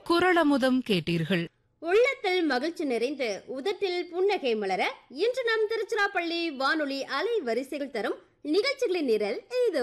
குரளமுதம் கேட்டீர்கள் உள்ளத்தில் மகிழ்ச்சி நிறைந்து உதட்டில் புன்னகை மலர இன்று நம் திருச்சிராப்பள்ளி வானொலி அலை வரிசைகள் தரும் நிகழ்ச்சிகளின் நிரல் இதோ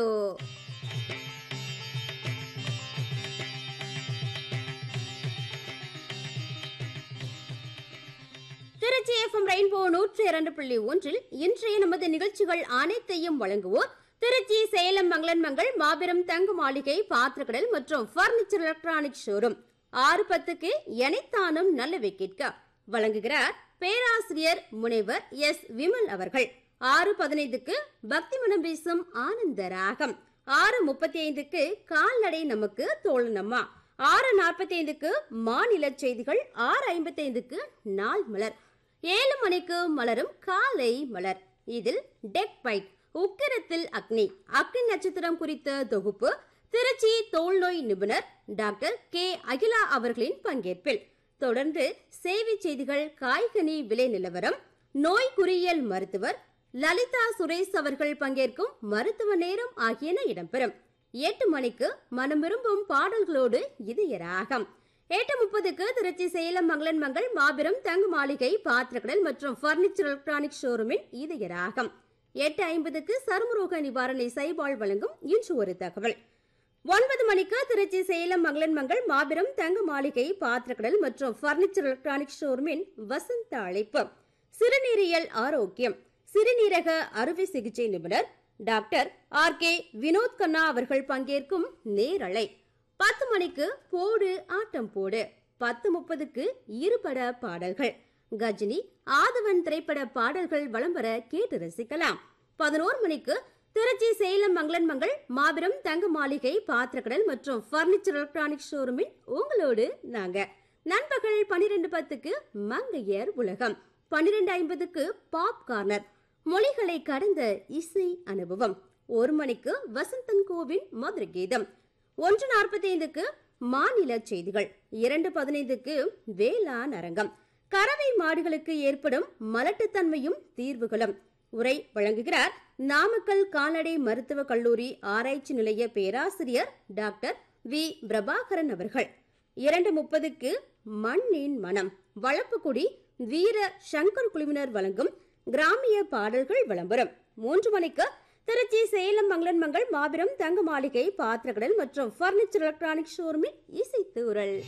திருச்சி எஃப்எம் ரெயின்போ நூற்றி இரண்டு புள்ளி ஒன்றில் இன்றைய நமது நிகழ்ச்சிகள் அனைத்தையும் வழங்குவோர் திருச்சி சேலம் மங்களன் மங்கள் மாபெரும் தங்க மாளிகை பாத்திரக்கடல் மற்றும் பர்னிச்சர் எலக்ட்ரானிக் ஷோரூம் ஆறு பத்துக்கு எனைத்தானும் நல்லவை கேட்க வழங்குகிறார் பேராசிரியர் முனைவர் எஸ் விமல் அவர்கள் ஆறு பதினைந்துக்கு பக்தி மனம் வீசும் ஆனந்த ராகம் ஆறு முப்பத்தி ஐந்துக்கு கால்நடை நமக்கு தோழனம்மா ஆறு நாற்பத்தி ஐந்துக்கு மாநில செய்திகள் ஆறு ஐம்பத்தி ஐந்துக்கு நாள் மலர் ஏழு மணிக்கு மலரும் காலை மலர் இதில் டெக் பைட் உக்கிரத்தில் அக்னி அக்னி நட்சத்திரம் குறித்த தொகுப்பு திருச்சி தோல்நோய் நிபுணர் டாக்டர் கே அகிலா அவர்களின் பங்கேற்பில் தொடர்ந்து சேவை செய்திகள் காய்கனி விலை நிலவரம் நோய் குறியியல் மருத்துவர் லலிதா சுரேஷ் அவர்கள் பங்கேற்கும் மருத்துவ நேரம் ஆகியன இடம்பெறும் எட்டு மணிக்கு மனம் விரும்பும் பாடல்களோடு இதய ராகம் எட்டு முப்பதுக்கு திருச்சி சேலம் மங்களன் மங்கள் மாபெரும் தங்க மாளிகை பாத்திரக்கடல் மற்றும் பர்னிச்சர் எலக்ட்ரானிக் ஷோரூமின் இதய ராகம் எட்டு ஐம்பதுக்கு சருமரோக நிவாரணை சைபால் வழங்கும் இன்று ஒரு தகவல் ஒன்பது மணிக்கு திருச்சி சேலம் மங்களன் மங்கள் மாபெரும் தங்க மாளிகை பாத்திரக்கடல் மற்றும் பர்னிச்சர் எலக்ட்ரானிக் ஷோரூமின் வசந்த அழைப்பு சிறுநீரியல் ஆரோக்கியம் சிறுநீரக அறுவை சிகிச்சை நிபுணர் doctor R K Vinod Khanna அவர்கள் பங்கேற்கும் நேரலை பத்து மணிக்கு போடு ஆட்டம் போடு பத்து முப்பதுக்கு இருபட பாடல்கள் கஜினி ஆதவன் திரைப்பட பாடல்கள் வலம் வர கேட்டு ரசிக்கலாம் பதினோரு மணிக்கு திருச்சி சேலம் மங்களன் மங்கள் மாபெரும் தங்க மாளிகை பாத்திரக்கடல் மற்றும் பர்னிச்சர் எலக்ட்ரானிக் ஷோரூமில் உங்களோடு நாங்க நண்பகல் பனிரெண்டு பத்துக்கு மங்கையர் உலகம் பன்னிரெண்டு ஐம்பதுக்கு பாப் கார்னர் மொழிகளை கடந்த இசை அனுபவம் ஒரு மணிக்கு வசந்தன் கோவின் மதுரை கீதம் ஒன்று நாற்பத்தி ஐந்துக்கு மாநில செய்திகள் இரண்டு பதினைந்துக்கு வேளாண் அரங்கம் கறவை மாடுகளுக்கு ஏற்படும் மலட்டுத்தன்மையும் தீர்வுகளும் உரை வழங்குகிறார் நாமக்கல் கால்நடை மருத்துவக் கல்லூரி ஆராய்ச்சி நிலைய பேராசிரியர் டாக்டர் வி பிரபாகரன் அவர்கள் இரண்டு முப்பதுக்கு மண்ணின் மனம் வளப்புக்குடி வீர சங்கர் குழுவினர் வழங்கும் கிராமிய பாடல்கள் விளம்பரம் மூன்று மணிக்கு திருச்சி சேலம் மங்களன் மங்கள் மாபெரும் தங்க மாளிகை பாத்திரக்கடல் மற்றும் பர்னிச்சர் எலக்ட்ரானிக் ஷோரூமில் இசைத்தூரல்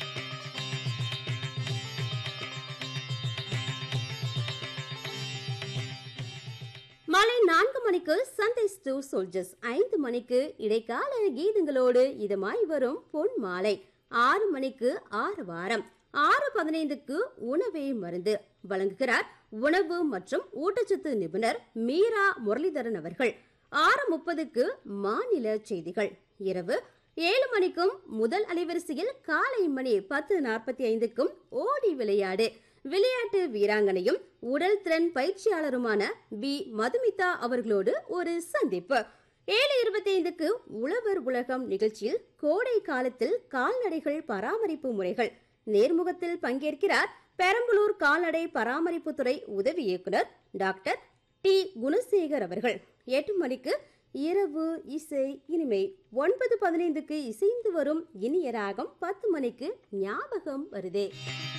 மாலை நான்கு மணிக்கு சண்டே டூ சோல்ஜர்ஸ் ஐந்து மணிக்கு இடைக்கால கீதங்களோடு இதமாய் வரும் பொன் மாலை ஆறு மணிக்கு ஆறு வாரம் ஆறு பதினைந்துக்கு உணவே மருந்து வழங்குகிறார் உணவு மற்றும் ஊட்டச்சத்து நிபுணர் மீரா முரளிதரன் அவர்கள் ஆறு முப்பதுக்கு மாநில செய்திகள் இரவு ஏழு மணிக்கும் முதல் அலைவரிசையில் காலை மணி பத்து நாற்பத்தி ஐந்துக்கும் ஓடி விளையாடு விளையாட்டு வீராங்கனையும் உடல் திறன் பயிற்சியாளருமான பி மதுமிதா அவர்களோடு ஒரு சந்திப்பு ஏழு இருபத்தி ஐந்துக்கு உழவர் உலகம் நிகழ்ச்சியில் கோடை காலத்தில் கால்நடைகள் பராமரிப்பு முறைகள் நேர்முகத்தில் பங்கேற்கிறார் பெரம்பலூர் கால்நடை பராமரிப்புத்துறை உதவி இயக்குனர் டாக்டர் டி குணசேகர் அவர்கள் எட்டு மணிக்கு இரவு இசை இனிமை ஒன்பது பதினைந்துக்கு இசைந்து வரும் இனிய ராகம் பத்து மணிக்கு ஞாபகம் வருதே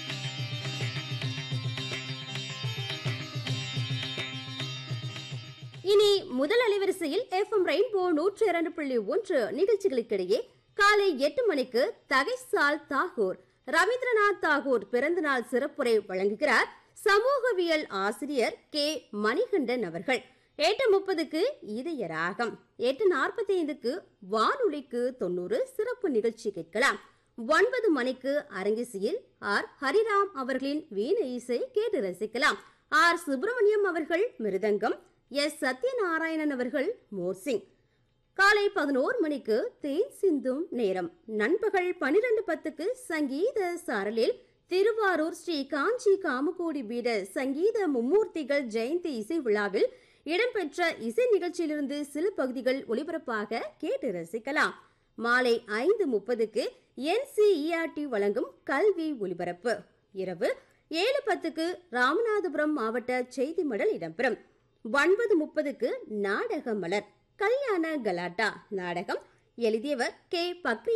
இனி முதல் அலைவரிசையில் எஃப்எம் ரெயின்போ நூற்றி இரண்டு புள்ளி ஒன்று நிகழ்ச்சிகளுக்கிடையே காலை எட்டு மணிக்கு தகைசால் தாகூர் ரவீந்திரநாத் தாகூர் பிறந்தநாள் சிறப்புரை வழங்குகிறார் சமூகவியல் ஆசிரியர் கே மணிகண்டன் அவர்கள் எட்டு முப்பதுக்கு இதய ராகம் எட்டு நாற்பத்தி ஐந்துக்கு வானொலிக்கு தொண்ணூறு சிறப்பு நிகழ்ச்சி கேட்கலாம் ஒன்பது மணிக்கு அரங்கிசையில் ஆர் ஹரிராம் அவர்களின் வீண இசை கேட்டு ரசிக்கலாம் ஆர் சுப்பிரமணியம் அவர்கள் மிருதங்கம் எஸ் சத்யநாராயணன் அவர்கள் மோர்சிங் காலை பதினோரு மணிக்கு தேன் சிந்தும் நேரம் நண்பகல் பனிரெண்டு பத்துக்கு சங்கீத சாரலில் திருவாரூர் ஸ்ரீ காஞ்சி காமகோடி பீட சங்கீத மும்மூர்த்திகள் ஜெயந்தி இசை விழாவில் இடம்பெற்ற இசை நிகழ்ச்சியிலிருந்து சில பகுதிகள் ஒளிபரப்பாக கேட்டு ரசிக்கலாம் மாலை ஐந்து முப்பதுக்கு என்சிஇஆர்டி வழங்கும் கல்வி ஒலிபரப்பு இரவு ஏழு பத்துக்கு ராமநாதபுரம் மாவட்ட செய்தி மடல் இடம்பெறும் ஒன்பது முப்பதுக்கு நாடக மலர் கல்யாண கலாட்டா நாடகம் எழுதியவர் கே பக்ரி